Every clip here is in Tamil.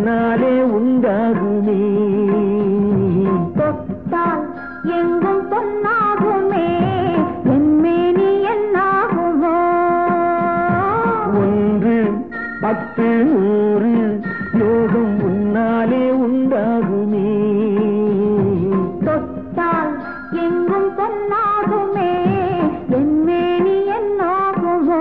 என்னாலே உண்டாகுமே தொட்டால் எங்கும் பொன்னாகுமே என் மேனி என்னாகுமோ ஒன்று பத்து நூறு யோகம் உன்னாலே உண்டாகுமே தொட்டால் எங்கும் பொன்னாகுமே என் மேனி என்னாகுமோ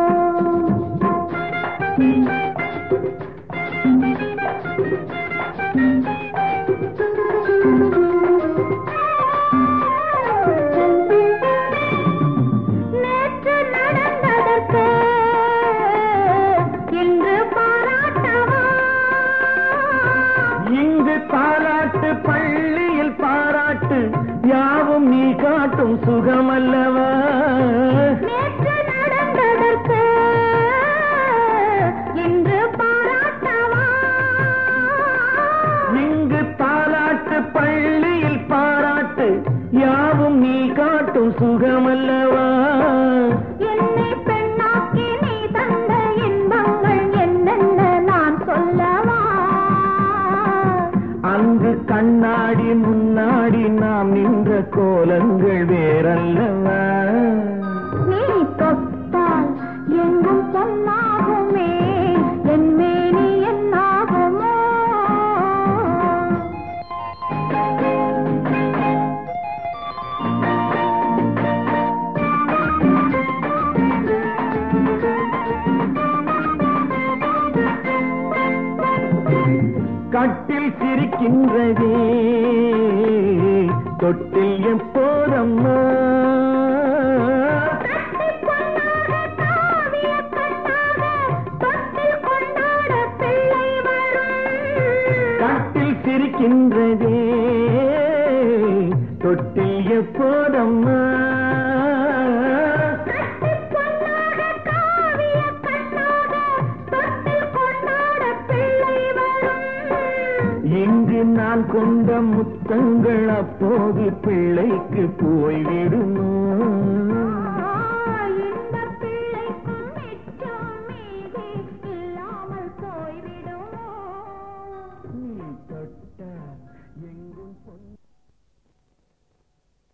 நேற்று நடந்ததற்கு இன்று பாராட்டவா இங்கு பாராட்டு பள்ளியில் பாராட்டு யாவும் நீ காட்டும் சுகமல்லவா நேற்று நடந்ததற்கு இன்று பாராட்டவா இங்கு பாராட்டு பள்ளியில் பாராட்டு யாவும் நீ காட்டும் சுகமல்லவா என்னை பெண்ணாக்கி நீ தந்த இன்பங்கள் என்னென்ன நான் சொல்லவா அங்கு கண்ணாடி முன்னாடி நாம் நின்ற கோலங்கள் வேறல்லவா நீ தொட்டால் எங்கும் பொன்னாகுமே என் மேனி என்னாகுமோ கட்டில் சிரிக்கின்றதே தொட்டில் எப்போதம்மா கட்டிப் பொன்னாக காவிய கண்ணாக தொட்டில் கொண்டாட பிள்ளை வரும் கட்டில் சிரிக்கின்றதே தொட்டில் எப்போதம்மா கட்டிப் பொன்னாக காவிய கண்ணாக தொட்டில் கொண்டாட பிள்ளை வரும் இங்கு நான் கொண்ட முத்தங்கள் அப்போது பிள்ளைக்கு போய்விடுமோ